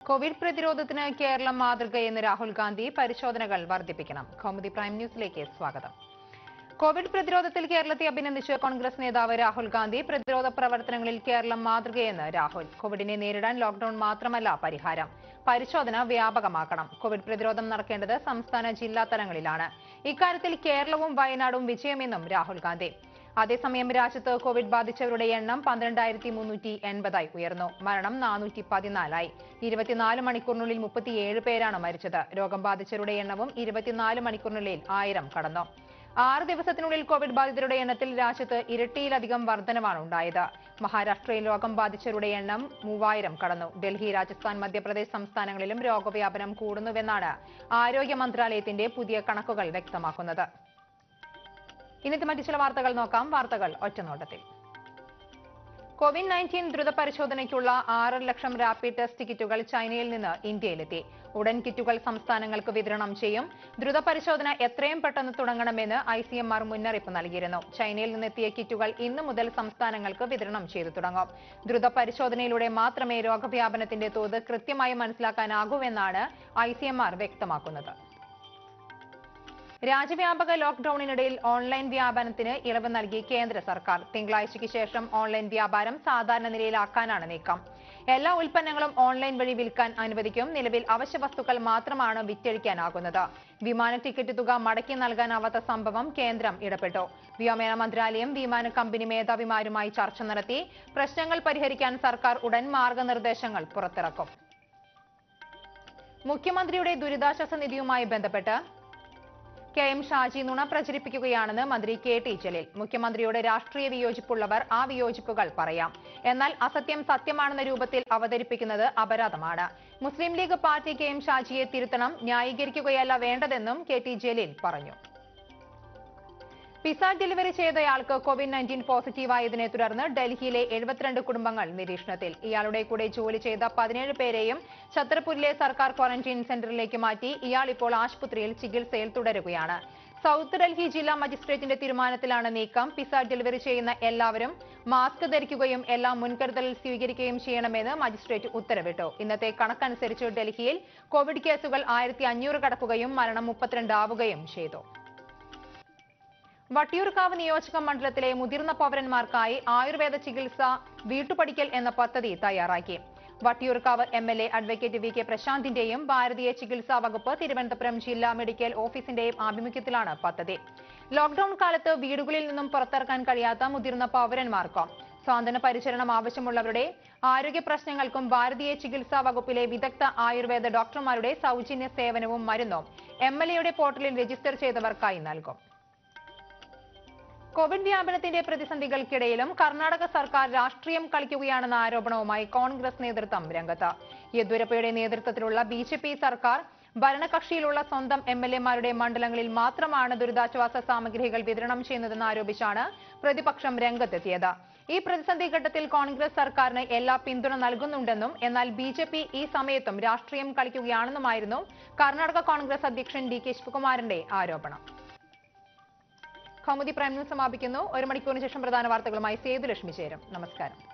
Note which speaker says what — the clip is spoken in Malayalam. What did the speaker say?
Speaker 1: കോവിഡ് പ്രതിരോധത്തിന് കേരളം മാതൃകയെന്ന് രാഹുൽ ഗാന്ധി പരിശോധനകൾ വർദ്ധിപ്പിക്കണം കൗമുദി പ്രൈം ന്യൂസിലേക്ക് സ്വാഗതം കോവിഡ് പ്രതിരോധത്തിൽ കേരളത്തെ അഭിനന്ദിച്ച് കോൺഗ്രസ് നേതാവ് രാഹുൽ ഗാന്ധി പ്രതിരോധ പ്രവർത്തനങ്ങളിൽ കേരളം മാതൃകയെന്ന് രാഹുൽ കോവിഡിനെ നേരിടാൻ ലോക്ഡൌൺ മാത്രമല്ല പരിഹാരം പരിശോധന വ്യാപകമാക്കണം കോവിഡ് പ്രതിരോധം നടക്കേണ്ടത് സംസ്ഥാന ജില്ലാ തലങ്ങളിലാണ് ഇക്കാര്യത്തിൽ കേരളവും വയനാടും വിജയമെന്നും രാഹുൽ ഗാന്ധി അതേസമയം രാജ്യത്ത് കോവിഡ് ബാധിച്ചവരുടെ എണ്ണം പന്ത്രണ്ടായിരത്തി മുന്നൂറ്റി എൺപതായി ഉയർന്നു മരണം നാനൂറ്റി പതിനാലായി ഇരുപത്തിനാല് മണിക്കൂറിനുള്ളിൽ മുപ്പത്തിയേഴ് പേരാണ് മരിച്ചത് രോഗം ബാധിച്ചവരുടെ എണ്ണവും ഇരുപത്തിനാല് മണിക്കൂറിനുള്ളിൽ ആയിരം കടന്നു ആറ് ദിവസത്തിനുള്ളിൽ കോവിഡ് ബാധിതരുടെ എണ്ണത്തിൽ രാജ്യത്ത് ഇരട്ടിയിലധികം വർധനവാണ് ഉണ്ടായത് മഹാരാഷ്ട്രയിൽ രോഗം ബാധിച്ചവരുടെ എണ്ണം മൂവായിരം കടന്നു ഡൽഹി രാജസ്ഥാൻ മധ്യപ്രദേശ് സംസ്ഥാനങ്ങളിലും രോഗവ്യാപനം കൂടുന്നുവെന്നാണ് ആരോഗ്യ മന്ത്രാലയത്തിന്റെ പുതിയ കണക്കുകൾ വ്യക്തമാക്കുന്നത് ഇന്നത്തെ മറ്റു ചില വാർത്തകൾ നോക്കാം വാർത്തകൾ ഒറ്റനോട്ടത്തിൽ കോവിഡ് നയൻറ്റീൻ ദ്രുത പരിശോധനയ്ക്കുള്ള ആറ് ലക്ഷം റാപ്പിഡ് ടെസ്റ്റ് കിറ്റുകൾ ചൈനയിൽ നിന്ന് ഇന്ത്യയിലെത്തി ഉടൻ കിറ്റുകൾ സംസ്ഥാനങ്ങൾക്ക് വിതരണം ചെയ്യും ദ്രുത പരിശോധന എത്രയും പെട്ടെന്ന് തുടങ്ങണമെന്ന് ഐ സി എം ആർ മുന്നറിയിപ്പ് നൽകിയിരുന്നു ചൈനയിൽ നിന്നെത്തിയ കിറ്റുകൾ ഇന്നു മുതൽ സംസ്ഥാനങ്ങൾക്ക് വിതരണം ചെയ്തു തുടങ്ങും ദ്രുത പരിശോധനയിലൂടെ മാത്രമേ രോഗവ്യാപനത്തിന്റെ തോത് കൃത്യമായി മനസ്സിലാക്കാനാകൂവെന്നാണ് ഐ സി എം ആർ വ്യക്തമാക്കുന്നത് രാജ്യവ്യാപക ലോക്ഡൌണിനിടയിൽ ഓൺലൈൻ വ്യാപാരത്തിന് ഇളവ് നൽകി കേന്ദ്ര സർക്കാർ തിങ്കളാഴ്ചയ്ക്ക് ശേഷം ഓൺലൈൻ വ്യാപാരം സാധാരണ നിലയിലാക്കാനാണ് നീക്കം എല്ലാ ഉൽപ്പന്നങ്ങളും ഓൺലൈൻ വഴി വിൽക്കാൻ അനുവദിക്കും നിലവിൽ അവശ്യ വസ്തുക്കൾ മാത്രമാണ് വിറ്റഴിക്കാനാകുന്നത് വിമാന ടിക്കറ്റ് തുക മടക്കി നൽകാനാവാത്ത സംഭവം കേന്ദ്രം ഇടപെട്ടു വ്യോമയാന മന്ത്രാലയം വിമാന കമ്പനി മേധാവിമാരുമായി ചർച്ച നടത്തി പ്രശ്നങ്ങൾ പരിഹരിക്കാൻ സർക്കാർ ഉടൻ മാർഗനിർദ്ദേശങ്ങൾ പുറത്തിറക്കും മുഖ്യമന്ത്രിയുടെ ദുരിതാശ്വാസ നിധിയുമായി ബന്ധപ്പെട്ട് കെ എം ഷാജി നുണ പ്രചരിപ്പിക്കുകയാണെന്ന് മന്ത്രി കെ ടി ജലീൽ മുഖ്യമന്ത്രിയുടെ രാഷ്ട്രീയ വിയോജിപ്പുള്ളവർ ആ വിയോജിപ്പുകൾ പറയാം എന്നാൽ അസത്യം സത്യമാണെന്ന രൂപത്തിൽ അവതരിപ്പിക്കുന്നത് അപരാധമാണ് Muslim League party K M ഷാജിയെ തിരുത്തണം ന്യായീകരിക്കുകയല്ല വേണ്ടതെന്നും കെ ടി ജലീൽ പറഞ്ഞു പിസ ഡെലിവറി ചെയ്തയാൾക്ക് കോവിഡ് നയൻറ്റീൻ പോസിറ്റീവായതിനെ തുടർന്ന് ഡൽഹിയിലെ എഴുപത്തിരണ്ട് കുടുംബങ്ങൾ നിരീക്ഷണത്തിൽ ഇയാളുടെ കൂടെ ജോലി ചെയ്ത പതിനേഴ് പേരെയും ഛത്രപൂരിലെ സർക്കാർ ക്വാറന്റൈൻ സെന്ററിലേക്ക് മാറ്റി ഇയാൾ ഇപ്പോൾ ആശുപത്രിയിൽ ചികിത്സയിൽ തുടരുകയാണ് സൗത്ത് ഡൽഹി ജില്ലാ മജിസ്ട്രേറ്റിന്റെ തീരുമാനത്തിലാണ് നീക്കം പിസ ഡെലിവറി ചെയ്യുന്ന എല്ലാവരും മാസ്ക് ധരിക്കുകയും എല്ലാ മുൻകരുതൽ സ്വീകരിക്കുകയും ചെയ്യണമെന്ന് മജിസ്ട്രേറ്റ് ഉത്തരവിട്ടു ഇന്നത്തെ കണക്കനുസരിച്ച് ഡൽഹിയിൽ കോവിഡ് കേസുകൾ ആയിരത്തി അഞ്ഞൂറ് കടക്കുകയും മരണം മുപ്പത്തിരണ്ട് ആവുകയും ചെയ്തു വട്ടിയൂർക്കാവ് നിയോജക മണ്ഡലത്തിലെ മുതിർന്ന പൗരന്മാർക്കായി ആയുർവേദ ചികിത്സ വീട്ടുപടിക്കൽ എന്ന പദ്ധതി തയ്യാറാക്കി Vattiyoorkavu M L A advocate V K പ്രശാന്തിന്റെയും ഭാരതീയ ചികിത്സാ വകുപ്പ് തിരുവനന്തപുരം ജില്ലാ മെഡിക്കൽ ഓഫീസിന്റെയും ആഭിമുഖ്യത്തിലാണ് പദ്ധതി ലോക്ഡൌൺ കാലത്ത് വീടുകളിൽ നിന്നും പുറത്തിറക്കാൻ കഴിയാത്ത മുതിർന്ന പൗരന്മാർക്കും സ്വാന്തന പരിചരണം ആവശ്യമുള്ളവരുടെ ആരോഗ്യ പ്രശ്നങ്ങൾക്കും ഭാരതീയ ചികിത്സാ വകുപ്പിലെ വിദഗ്ധ ആയുർവേദ ഡോക്ടർമാരുടെ സൗജന്യ സേവനവും മരുന്നും എം എൽ എയുടെ പോർട്ടലിൽ രജിസ്റ്റർ ചെയ്തവർക്കായി നൽകും കോവിഡ് വ്യാപനത്തിന്റെ പ്രതിസന്ധികൾക്കിടയിലും കർണാടക സർക്കാർ രാഷ്ട്രീയം കളിക്കുകയാണെന്ന ആരോപണവുമായി കോൺഗ്രസ് നേതൃത്വം രംഗത്ത് യെദ്യൂരപ്പയുടെ നേതൃത്വത്തിലുള്ള ബി ജെ പി സർക്കാർ ഭരണകക്ഷിയിലുള്ള സ്വന്തം എം എൽ എമാരുടെ മണ്ഡലങ്ങളിൽ മാത്രമാണ് ദുരിതാശ്വാസ സാമഗ്രികൾ വിതരണം ചെയ്യുന്നതെന്ന് ആരോപിച്ചാണ് പ്രതിപക്ഷം രംഗത്തെത്തിയത് ഈ പ്രതിസന്ധി ഘട്ടത്തിൽ കോൺഗ്രസ് സർക്കാരിന് എല്ലാ പിന്തുണ നൽകുന്നുണ്ടെന്നും എന്നാൽ ബി ജെ പി ഈ സമയത്തും രാഷ്ട്രീയം കളിക്കുകയാണെന്നുമായിരുന്നു കർണാടക കോൺഗ്രസ് അധ്യക്ഷൻ ഡി കെ ശിവകുമാറിന്റെ ആരോപണം കൗമുദി പ്രൈം ന്യൂസ് സമാപിക്കുന്നു ഒരു മണിക്കൂറിന് ശേഷം പ്രധാന വാർത്തകളുമായി സേതു ലക്ഷ്മി ചേരും നമസ്കാരം